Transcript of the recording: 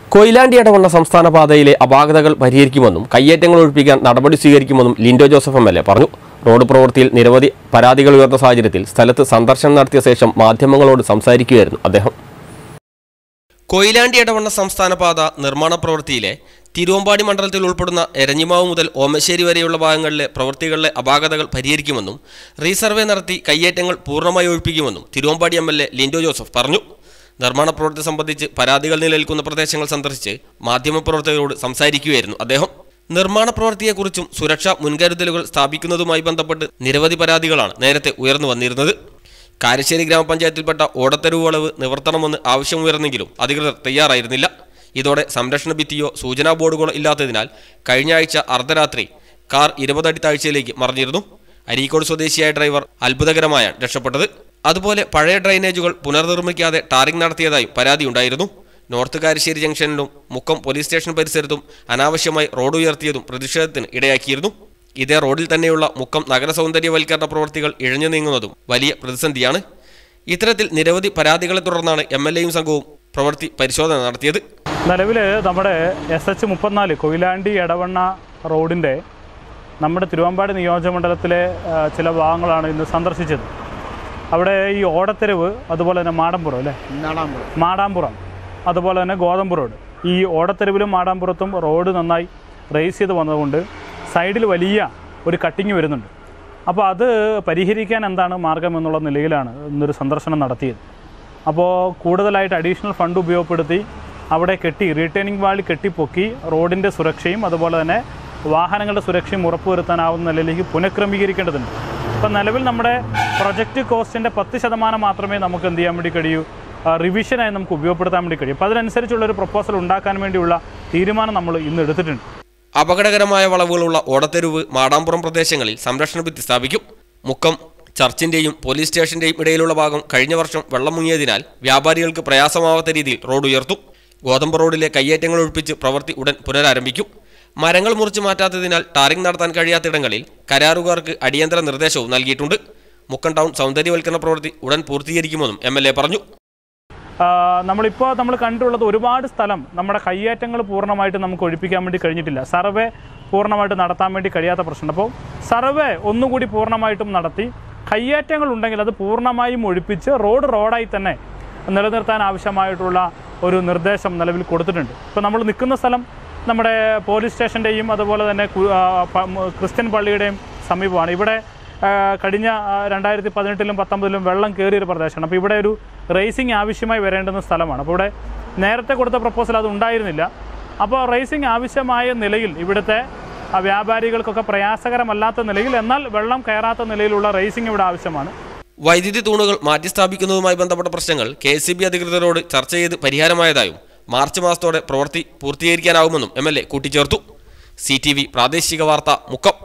കൊയിലാണ്ടി ഇടവണ്ണ സംസ്ഥാന പാതയിലെ അപാകതകൾ പരിഹരിക്കുമെന്നും കയ്യേറ്റങ്ങൾ ഒഴിപ്പിക്കാൻ നടപടി സ്വീകരിക്കുമെന്നും Linto Joseph M L A പറഞ്ഞു റോഡ് പ്രവൃത്തിയിൽ നിരവധി പരാതികൾ ഉയർന്ന സാഹചര്യത്തിൽ സ്ഥലത്ത് സന്ദർശനം നടത്തിയ ശേഷം മാധ്യമങ്ങളോട് സംസാരിക്കുകയായിരുന്നു അദ്ദേഹം കൊയിലാണ്ടി ഇടവണ്ണ സംസ്ഥാന പാത നിർമ്മാണ പ്രവൃത്തിയിലെ തിരുവമ്പാടി മണ്ഡലത്തിൽ ഉൾപ്പെടുന്ന എരഞ്ഞിമാവ് മുതൽ ഓമശ്ശേരി വരെയുള്ള ഭാഗങ്ങളിലെ പ്രവൃത്തികളിലെ അപാകതകൾ പരിഹരിക്കുമെന്നും റീസർവേ നടത്തി കയ്യേറ്റങ്ങൾ പൂർണ്ണമായി ഒഴിപ്പിക്കുമെന്നും Thiruvambady M L A Linto Joseph പറഞ്ഞു നിർമ്മാണ പ്രവൃത്തി സംബന്ധിച്ച് പരാതികൾ നിലനിൽക്കുന്ന പ്രദേശങ്ങൾ സന്ദർശിച്ച് മാധ്യമപ്രവർത്തകരോട് സംസാരിക്കുകയായിരുന്നു അദ്ദേഹം നിർമ്മാണ പ്രവൃത്തിയെക്കുറിച്ചും സുരക്ഷാ മുൻകരുതലുകൾ സ്ഥാപിക്കുന്നതുമായി ബന്ധപ്പെട്ട് നിരവധി പരാതികളാണ് നേരത്തെ ഉയർന്നു വന്നിരുന്നത് കാരശ്ശേരി ഗ്രാമപഞ്ചായത്തിൽപ്പെട്ട ഓടത്തെരുവ് വളവ് നിവർത്തണമെന്ന് ആവശ്യമുയർന്നെങ്കിലും അധികൃതർ തയ്യാറായിരുന്നില്ല ഇതോടെ സംരക്ഷണ ഭിത്തിയോ സൂചനാ ബോർഡുകളോ ഇല്ലാത്തതിനാൽ കഴിഞ്ഞ ആഴ്ച അർദ്ധരാത്രി കാർ ഇരുപതടി താഴ്ചയിലേക്ക് മറിഞ്ഞിരുന്നു അരീക്കോട് സ്വദേശിയായ ഡ്രൈവർ അത്ഭുതകരമായാണ് രക്ഷപ്പെട്ടത് അതുപോലെ പഴയ ഡ്രൈനേജുകൾ പുനർനിർമ്മിക്കാതെ ടാറിംഗ് നടത്തിയതായും പരാതിയുണ്ടായിരുന്നു നോർത്ത് കാരശ്ശേരി ജംഗ്ഷനിലും മുക്കം പോലീസ് സ്റ്റേഷൻ പരിസരത്തും അനാവശ്യമായി റോഡ് ഉയർത്തിയതും പ്രതിഷേധത്തിന് ഇടയാക്കിയിരുന്നു ഇതേ റോഡിൽ തന്നെയുള്ള മുക്കം നഗര സൗന്ദര്യവൽക്കരണ പ്രവൃത്തികൾ ഇഴഞ്ഞു നീങ്ങുന്നതും വലിയ പ്രതിസന്ധിയാണ് ഇത്തരത്തിൽ നിരവധി പരാതികളെ തുടർന്നാണ് എം എൽ എയും സംഘവും പ്രവൃത്തി പരിശോധന നടത്തിയത് നിലവിൽ നമ്മുടെ എസ് എച്ച് മുപ്പത്തിനാല് കൊയിലാണ്ടി എടവണ്ണ റോഡിൻ്റെ നമ്മുടെ തിരുവമ്പാടി നിയോജകമണ്ഡലത്തിലെ ആ, ചില ഭാഗങ്ങളാണ് ഇന്ന് സന്ദർശിച്ചത് അവിടെ ഈ ഓടത്തെരുവ് അതുപോലെ തന്നെ മാടമ്പുറം അല്ലേ മാടാമ്പുറം അതുപോലെ തന്നെ ഗോതമ്പ് റോഡ് ഈ ഓടത്തെരുവിലും മാടാമ്പുറത്തും റോഡ് നന്നായി റേസ് ചെയ്ത് വന്നതുകൊണ്ട് സൈഡിൽ വലിയ ഒരു കട്ടിങ് വരുന്നുണ്ട് അപ്പോൾ അത് പരിഹരിക്കാൻ എന്താണ് മാർഗം എന്നുള്ള നിലയിലാണ് ഇന്നൊരു സന്ദർശനം നടത്തിയത് അപ്പോൾ കൂടുതലായിട്ട് അഡീഷണൽ ഫണ്ട് ഉപയോഗപ്പെടുത്തി അവിടെ കെട്ടി റീറ്റേണിംഗ് വാളി കെട്ടിപ്പൊക്കി റോഡിൻ്റെ സുരക്ഷയും അതുപോലെ തന്നെ വാഹനങ്ങളുടെ സുരക്ഷയും ഉറപ്പുവരുത്താനാവുന്ന നിലയിലേക്ക് പുനഃക്രമീകരിക്കേണ്ടതുണ്ട് ഇപ്പം നിലവിൽ നമ്മുടെ പ്രൊജക്റ്റ് കോസ്റ്റിൻ്റെ പത്ത് ശതമാനം മാത്രമേ നമുക്ക് എന്ത് ചെയ്യാൻ വേണ്ടി കഴിയൂ ആ, റിവിഷനായി നമുക്ക് ഉപയോഗപ്പെടുത്താൻ വേണ്ടി കഴിയും അപ്പോൾ അതിനനുസരിച്ചുള്ള ഒരു പ്രപ്പോസൽ ഉണ്ടാക്കാൻ വേണ്ടിയുള്ള തീരുമാനം നമ്മൾ ഇന്ന് എടുത്തിട്ടുണ്ട് അപകടകരമായ വളവുകളുള്ള ഓടത്തെരുവ് മാടാമ്പുറം പ്രദേശങ്ങളിൽ സംരക്ഷണ ഭിത്തി സ്ഥാപിക്കും മുക്കം ചർച്ചിന്റെയും പോലീസ് സ്റ്റേഷന്റെയും ഇടയിലുള്ള ഭാഗം കഴിഞ്ഞ വർഷം വെള്ളം മുങ്ങിയതിനാൽ വ്യാപാരികൾക്ക് പ്രയാസമാവാത്ത രീതിയിൽ റോഡ് ഉയർത്തും ഗോതമ്പ് റോഡിലെ കയ്യേറ്റങ്ങൾ ഒഴിപ്പിച്ച് പ്രവൃത്തി ഉടൻ പുനരാരംഭിക്കും മരങ്ങൾ മുറിച്ചു മാറ്റാത്തതിനാൽ ടാറിംഗ് നടത്താൻ കഴിയാത്തിടങ്ങളിൽ കരാറുകാർക്ക് അടിയന്തര നിർദ്ദേശവും നൽകിയിട്ടുണ്ട് മുക്കം ടൗൺ സൗന്ദര്യവൽക്കരണ പ്രവൃത്തി ഉടൻ പൂർത്തീകരിക്കുമെന്നും എം പറഞ്ഞു ആ, നമ്മളിപ്പോൾ നമ്മൾ കണ്ടുള്ളത് ഒരുപാട് സ്ഥലം നമ്മുടെ കയ്യേറ്റങ്ങൾ പൂർണ്ണമായിട്ട് നമുക്ക് ഒഴിപ്പിക്കാൻ വേണ്ടി കഴിഞ്ഞിട്ടില്ല സർവേ പൂർണ്ണമായിട്ട് നടത്താൻ വേണ്ടി കഴിയാത്ത പ്രശ്നം അപ്പോൾ സർവേ ഒന്നുകൂടി പൂർണ്ണമായിട്ടും നടത്തി കയ്യേറ്റങ്ങൾ ഉണ്ടെങ്കിൽ അത് പൂർണ്ണമായും ഒഴിപ്പിച്ച് റോഡ് റോഡായി തന്നെ നിലനിർത്താൻ ആവശ്യമായിട്ടുള്ള ഒരു നിർദ്ദേശം നിലവിൽ കൊടുത്തിട്ടുണ്ട് ഇപ്പോൾ നമ്മൾ നിൽക്കുന്ന സ്ഥലം നമ്മുടെ പോലീസ് സ്റ്റേഷൻ്റെയും അതുപോലെ തന്നെ കു- ആ, പ- മ- ക്രിസ്ത്യൻ പള്ളിയുടെയും സമീപമാണ് ഇവിടെ ആ, കഴിഞ്ഞ ആ, രണ്ടായിരത്തി പതിനെട്ടിലും പത്തൊമ്പതിലും വെള്ളം കയറിയൊരു പ്രദേശമാണ് അപ്പോൾ ഇവിടെ ഒരു റേസിംഗ് ആവശ്യമായി വരേണ്ടുന്ന സ്ഥലമാണ് അപ്പോൾ ഇവിടെ നേരത്തെ കൊടുത്ത പ്രപ്പോസൽ അത് ഉണ്ടായിരുന്നില്ല അപ്പോൾ റേസിംഗ് ആവശ്യമായ നിലയിൽ ഇവിടുത്തെ ആ, വ്യാപാരികൾക്കൊക്കെ പ്രയാസകരമല്ലാത്ത നിലയിൽ എന്നാൽ വെള്ളം കയറാത്ത നിലയിലുള്ള റേസിംഗ് ഇവിടെ ആവശ്യമാണ് വൈദ്യുതി തൂണുകൾ മാറ്റിസ്ഥാപിക്കുന്നതുമായി ബന്ധപ്പെട്ട പ്രശ്നങ്ങൾ കെ എസ് അധികൃതരോട് ചർച്ച ചെയ്ത് പരിഹാരമായതായും മാർച്ച് മാസത്തോടെ പ്രവൃത്തി പൂർത്തീകരിക്കാനാവുമെന്നും എം എൽ എ കൂട്ടിച്ചേർത്തു സി ടി വി പ്രാദേശിക വാർത്ത മുക്കം